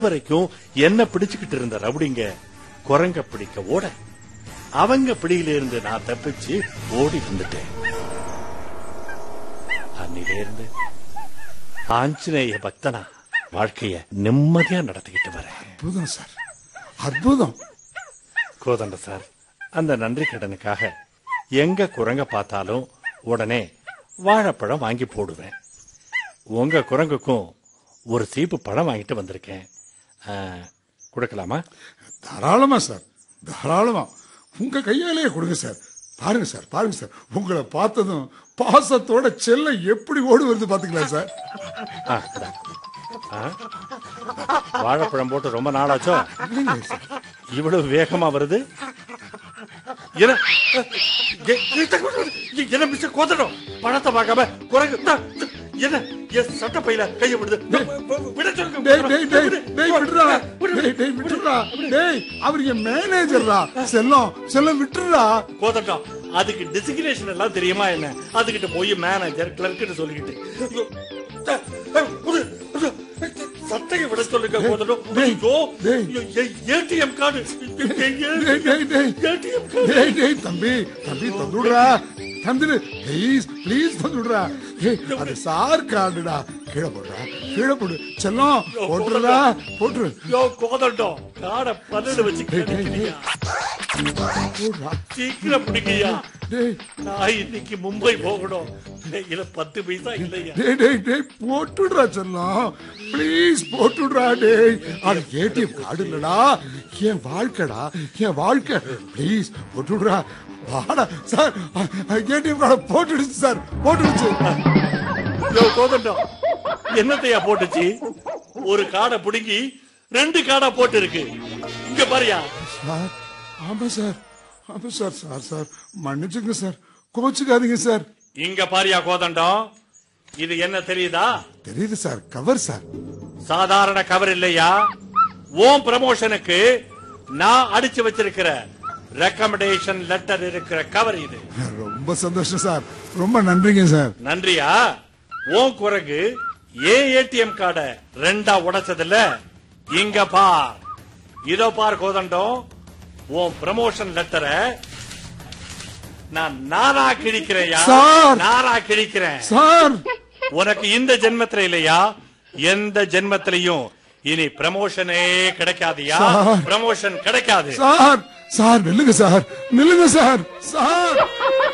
வரைக்கும் என்ன பிடிச்சுக்கிட்டு இருந்த ரவுடிங்க குரங்க பிடிக்க ஓட அவங்க பிடியில இருந்து நான் தப்பிச்சு ஓடி வந்துட்டேன் அன்னில இருந்து ஆஞ்சநேய பக்தனா வாழ்க்கைய நிம்மதியா நடத்திக்கிட்டு வரேன் அற்புதம் சார் அற்புதம் கோதண்ட சார் அந்த நன்றி கடனுக்காக எங்க குரங்க பார்த்தாலும் உடனே வாழைப்பழம் வாங்கி போடுவேன் உங்க குரங்குக்கும் ஒரு சீப்பு பழம் வாங்கிட்டு வந்திருக்கேன் ஆ, கொடுக்கலாமா தாராளமா சார் தாராளமா உங்க கையாலேயே கொடுங்க சார் பாருங்க சார் பாருங்க சார் உங்களை பார்த்ததும் பாசத்தோட செல்லம் எப்படி ஓடி வருது பாத்துக்கலாம் சார் ஆ, இந்தா. ஆ? வாழைப்பழம் போட்டு ரொம்ப நாளாச்சோ இல்லைங்க சார். இவ்வளவு வேகமா வருது என்ன எ- எ- என்ன மிஸ்டர் கோதடம் பழத்தை பார்க்காம குரங்கு தா, தா, என்ன என் சட்ட பையில கைய விடுது விட சொல்லுங்க. டேய் டேய் டேய் விடு. டேய் விட்டுறா டேய் டேய் விட்டுறா டேய் அவர் என் மேனேஜர்ரா செல்லம் செல்லம் விட்டுறா கோதட்டம் அதுக்கு டெசிக்னேஷன் எல்லாம் தெரியுமா என்ன அதுகிட்ட போய் மேனேஜர் கிளர்க்னு சொல்லிக்கிட்டு ஐயோ, த, ஐயோ, விடு, விடு. சட்டையை விட சொல்லுங்க கோதட்டம் டேய், ஐயோ, டேய். ஏடிஎம் கார்டு டேய் டேய் டேய் ஏடிஎம் கார்டு டேய் டேய் தம்பி தம்பி தந்துடுறா தந்துடு ப்ளீஸ் ப்ளீஸ் தந்துடுறா ஏய் அது சார் கார்டுடா கீழே போடுறா கீழே போடு செல்லம் போட்டுடுறா போட்டுரு யோ கோதண்டம் காடை பல்லுல வச்சு டேய், டேய், கிடைக்கிறியா போடுறா சீக்கிரம் பிடிக்கியா டேய் நான் இன்னைக்கு மும்பை போகணும் இல்ல பத்து பைசா இல்லையா டேய் டேய் டேய் போட்டுடுறா செல்லம் ப்ளீஸ் போட்டுடுறா டேய் அது ஏடிஎம் கார்டு இல்லடா என் வாழ்க்கைடா என் வாழ்க்கை ப்ளீஸ் போட்டுடுறா வாடா சார் ஏடிஎம் கார்டை போட்டுடுச்சு சார் போட்டுடுச்சு யோ கோதண்டம் என்னத்தையா போட்டுச்சு ஒரு காடை பிடுங்கி ரெண்டு காடை போட்டு இருக்கு இங்க பாரியா சார் ஆமா சார் ஆமா சார் சார் சார் மன்னிச்சுங்க சார் கோச்சுக்காதீங்க சார் இங்க பாரியா கோதண்டம் இது என்ன தெரியுதா தெரியுது சார் கவர் சார் சாதாரண கவர் இல்லையா ஓம் ப்ரமோஷனுக்கு நான் அடிச்சு வச்சிருக்கிற ரெக்கமெண்டேஷன் லெட்டர் இருக்கிற கவர் இது ரொம்ப சந்தோஷம் சார் ரொம்ப நன்றிங்க சார் நன்றியா உன் குரங்கு ஏன் ஏடிஎம் கார்டை ரெண்டா உடைச்சதுல இங்க பார் இதோ பார் கோதண்டம் உன் ப்ரமோஷன் லெட்டரை நான் நானா கிழிக்கிறேன்யா சார்! நானா கிழிக்கிறேன் சார் உனக்கு இந்த ஜென்மத்துல இல்லையா எந்த ஜென்மத்திலையும் இனி ப்ரமோஷனே கிடைக்காதியா சார்! ப்ரமோஷன் கிடைக்காது சார் சார் நில்லுங்க சார் நில்லுங்க சார் சார்